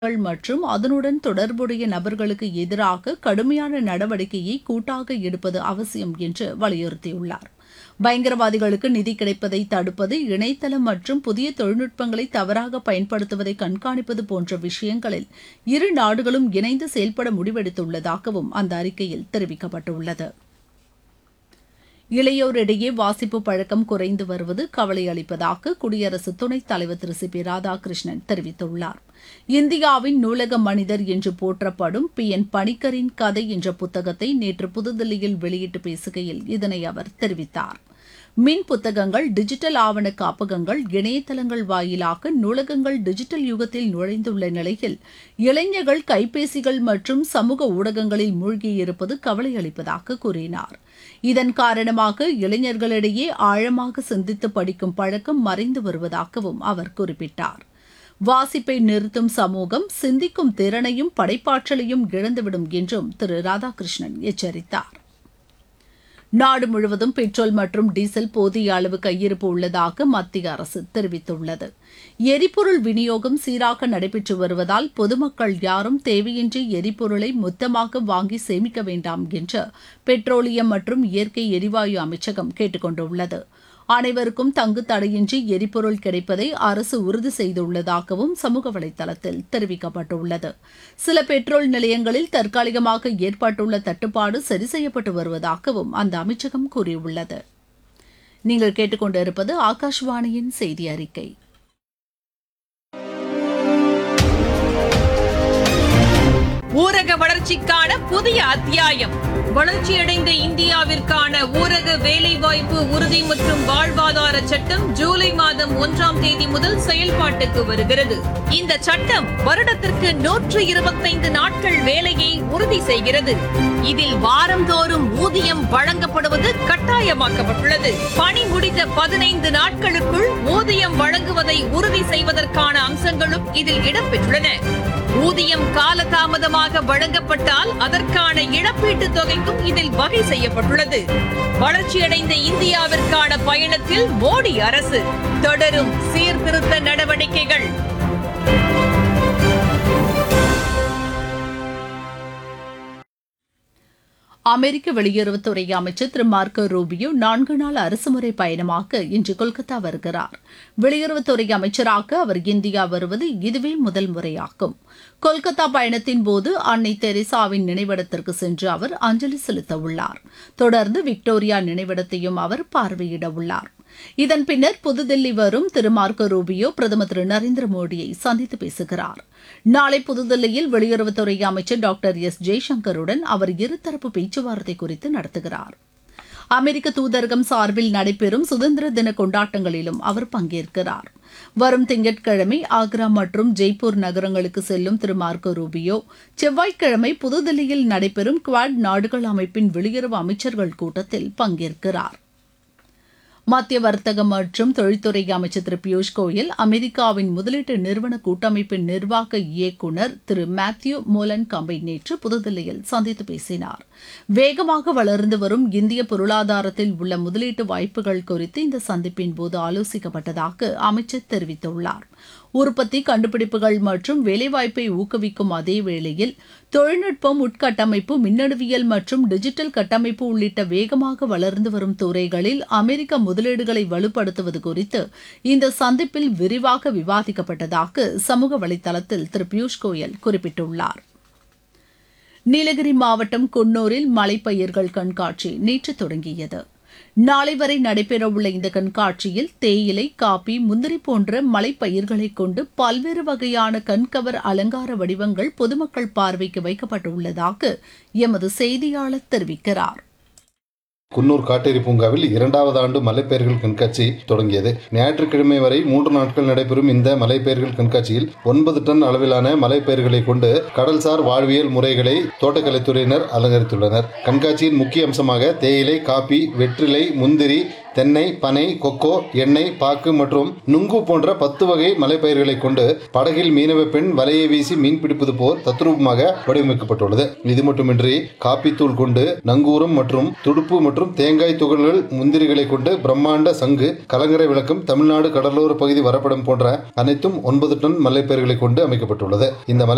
கள் மற்றும் அதனுடன் தொடர்புடைய நபர்களுக்கு எதிராக கடுமையான நடவடிக்கையை கூட்டாக எடுப்பது அவசியம் என்று வலியுறுத்தியுள்ளார் பயங்கரவாதிகளுக்கு நிதி கிடைப்பதை தடுப்பது இணையதளம் மற்றும் புதிய தொழில்நுட்பங்களை தவறாக பயன்படுத்துவதை கண்காணிப்பது போன்ற விஷயங்களில் இரு நாடுகளும் இணைந்து செயல்பட முடிவெடுத்துள்ளதாகவும் அந்த அறிக்கையில் தெரிவிக்கப்பட்டுள்ளது இளையோரிடையே வாசிப்பு பழக்கம் குறைந்து வருவது கவலை அளிப்பதாக குடியரசு துணைத் தலைவர் திரு சி பி ராதாகிருஷ்ணன் தெரிவித்துள்ளார் இந்தியாவின் நூலக மனிதர் என்று போற்றப்படும் பி என் பணிக்கரின் கதை என்ற புத்தகத்தை நேற்று புதுதில்லியில் வெளியிட்டு பேசுகையில் இதனை அவர் தெரிவித்தார் மின் புத்தகங்கள் டிஜிட்டல் ஆவண காப்பகங்கள் இணையதளங்கள் வாயிலாக நூலகங்கள் டிஜிட்டல் யுகத்தில் நுழைந்துள்ள நிலையில் இளைஞர்கள் கைபேசிகள் மற்றும் சமூக ஊடகங்களில் மூழ்கியிருப்பது கவலை அளிப்பதாக கூறினார் இதன் காரணமாக இளைஞர்களிடையே ஆழமாக சிந்தித்து படிக்கும் பழக்கம் மறைந்து வருவதாகவும் அவர் குறிப்பிட்டார் வாசிப்பை நிறுத்தும் சமூகம் சிந்திக்கும் திறனையும் படைப்பாற்றலையும் இழந்துவிடும் என்றும் திரு ராதாகிருஷ்ணன் எச்சரித்தார் நாடு முழுவதும் பெட்ரோல் மற்றும் டீசல் போதிய அளவு கையிருப்பு உள்ளதாக மத்திய அரசு தெரிவித்துள்ளது எரிபொருள் விநியோகம் சீராக நடைபெற்று வருவதால் பொதுமக்கள் யாரும் தேவையின்றி எரிபொருளை மொத்தமாக வாங்கி சேமிக்க வேண்டாம் என்று பெட்ரோலியம் மற்றும் இயற்கை எரிவாயு அமைச்சகம் கேட்டுக் கொண்டுள்ளது அனைவருக்கும் தங்கு தடையின்றி எரிபொருள் கிடைப்பதை அரசு உறுதி செய்துள்ளதாகவும் சமூக வலைதளத்தில் தெரிவிக்கப்பட்டுள்ளது சில பெட்ரோல் நிலையங்களில் தற்காலிகமாக ஏற்பட்டுள்ள தட்டுப்பாடு சரி செய்யப்பட்டு வருவதாகவும் அந்த அமைச்சகம் கூறியுள்ளது நீங்கள் கேட்டுக்கொண்டிருப்பது ஆகாஷ்வாணியின் செய்தி அறிக்கை ஊரக வளர்ச்சிக்கான புதிய அத்தியாயம் வளர்ச்சியடைந்த இந்தியாவிற்கான ஊரக வேலைவாய்ப்பு உறுதி மற்றும் வாழ்வாதார சட்டம் ஜூலை மாதம் ஒன்றாம் தேதி முதல் செயல்பாட்டுக்கு வருகிறது இந்த சட்டம் வருடத்திற்கு நூற்று இருபத்தைந்து நாட்கள் வேலையை உறுதி செய்கிறது இதில் வாரந்தோறும் ஊதியம் வழங்கப்படுவது கட்டாயமாக்கப்பட்டுள்ளது பணி முடிந்த பதினைந்து நாட்களுக்குள் ஊதியம் வழங்குவதை உறுதி செய்வதற்கான அம்சங்களும் இதில் இடம்பெற்றுள்ளன ஊதியம் காலதாமதமாக வழங்கப்பட்டால் அதற்கான இழப்பீட்டுத் தொகைக்கும் இதில் வகை செய்யப்பட்டுள்ளது வளர்ச்சியடைந்த இந்தியாவிற்கான பயணத்தில் மோடி அரசு தொடரும் சீர்திருத்த நடவடிக்கைகள் அமெரிக்க வெளியுறவுத்துறை அமைச்சர் திரு மார்க்கோ ரூபியோ நான்கு நாள் அரசுமுறை பயணமாக இன்று கொல்கத்தா வருகிறார் வெளியுறவுத்துறை அமைச்சராக அவர் இந்தியா வருவது இதுவே முதல் முறையாகும் கொல்கத்தா பயணத்தின் போது அன்னை தெரேசாவின் நினைவிடத்திற்கு சென்று அவர் அஞ்சலி செலுத்த உள்ளார் தொடர்ந்து விக்டோரியா நினைவிடத்தையும் அவர் பார்வையிட உள்ளார் இதன் பின்னர் புதுதில்லி வரும் திரு மார்க்கோ ரூபியோ பிரதமர் திரு நரேந்திர மோடியை சந்தித்து பேசுகிறார் நாளை புதுதில்லியில் வெளியுறவுத்துறை அமைச்சர் டாக்டர் எஸ் ஜெய்சங்கருடன் அவர் இருதரப்பு பேச்சுவார்த்தை குறித்து நடத்துகிறார் அமெரிக்க தூதரகம் சார்பில் நடைபெறும் சுதந்திர தின கொண்டாட்டங்களிலும் அவர் பங்கேற்கிறார் வரும் திங்கட்கிழமை ஆக்ரா மற்றும் ஜெய்ப்பூர் நகரங்களுக்கு செல்லும் திரு மார்க்கோ ரூபியோ செவ்வாய்க்கிழமை புதுதில்லியில் நடைபெறும் குவாட் நாடுகள் அமைப்பின் வெளியுறவு அமைச்சர்கள் கூட்டத்தில் பங்கேற்கிறார் மத்திய வர்த்தக மற்றும் தொழில்துறை அமைச்சர் திரு பியூஷ் கோயல் அமெரிக்காவின் முதலீட்டு நிறுவன கூட்டமைப்பின் நிர்வாக இயக்குநர் திரு மேத்யூ மோலன் கம்பை நேற்று புதுதில்லியில் சந்தித்து பேசினார் வேகமாக வளர்ந்து வரும் இந்திய பொருளாதாரத்தில் உள்ள முதலீட்டு வாய்ப்புகள் குறித்து இந்த சந்திப்பின் போது ஆலோசிக்கப்பட்டதாக அமைச்சர் தெரிவித்துள்ளார் உற்பத்தி கண்டுபிடிப்புகள் மற்றும் வேலைவாய்ப்பை ஊக்குவிக்கும் அதே வேளையில் தொழில்நுட்பம் உட்கட்டமைப்பு மின்னணுவியல் மற்றும் டிஜிட்டல் கட்டமைப்பு உள்ளிட்ட வேகமாக வளர்ந்து வரும் துறைகளில் அமெரிக்க முதலீடுகளை வலுப்படுத்துவது குறித்து இந்த சந்திப்பில் விரிவாக விவாதிக்கப்பட்டதாக சமூக வலைதளத்தில் திரு பியூஷ் கோயல் குறிப்பிட்டுள்ளார் நீலகிரி மாவட்டம் குன்னூரில் மலைப்பயிர்கள் கண்காட்சி நேற்று தொடங்கியது நாளை வரை நடைபெறவுள்ள இந்த கண்காட்சியில் தேயிலை காபி முந்திரி போன்ற மலைப்பயிர்களை கொண்டு பல்வேறு வகையான கண்கவர் அலங்கார வடிவங்கள் பொதுமக்கள் பார்வைக்கு வைக்கப்பட்டுள்ளதாக எமது செய்தியாளர் தெரிவிக்கிறார் குன்னூர் காட்டேரி பூங்காவில் இரண்டாவது ஆண்டு மலைப்பெயர்கள் கண்காட்சி தொடங்கியது ஞாயிற்றுக்கிழமை வரை மூன்று நாட்கள் நடைபெறும் இந்த மலைப்பெயர்கள் கண்காட்சியில் ஒன்பது டன் அளவிலான மலைப்பெயர்களை கொண்டு கடல்சார் வாழ்வியல் முறைகளை தோட்டக்கலைத்துறையினர் அலங்கரித்துள்ளனர் கண்காட்சியின் முக்கிய அம்சமாக தேயிலை காபி வெற்றிலை முந்திரி தென்னை பனை கொக்கோ எண்ணெய் பாக்கு மற்றும் நுங்கு போன்ற பத்து வகை மலைப்பயிர்களை கொண்டு படகில் மீனவ பெண் வலையை வீசி மீன் பிடிப்பது போல் தத்ரூபமாக வடிவமைக்கப்பட்டுள்ளது இது மட்டுமின்றி காப்பித்தூள் கொண்டு நங்கூரம் மற்றும் துடுப்பு மற்றும் தேங்காய் துகள்கள் முந்திரிகளை கொண்டு பிரம்மாண்ட சங்கு கலங்கரை விளக்கம் தமிழ்நாடு கடலோர பகுதி வரப்படம் போன்ற அனைத்தும் ஒன்பது டன் மலைப்பயிர்களை கொண்டு அமைக்கப்பட்டுள்ளது இந்த மலை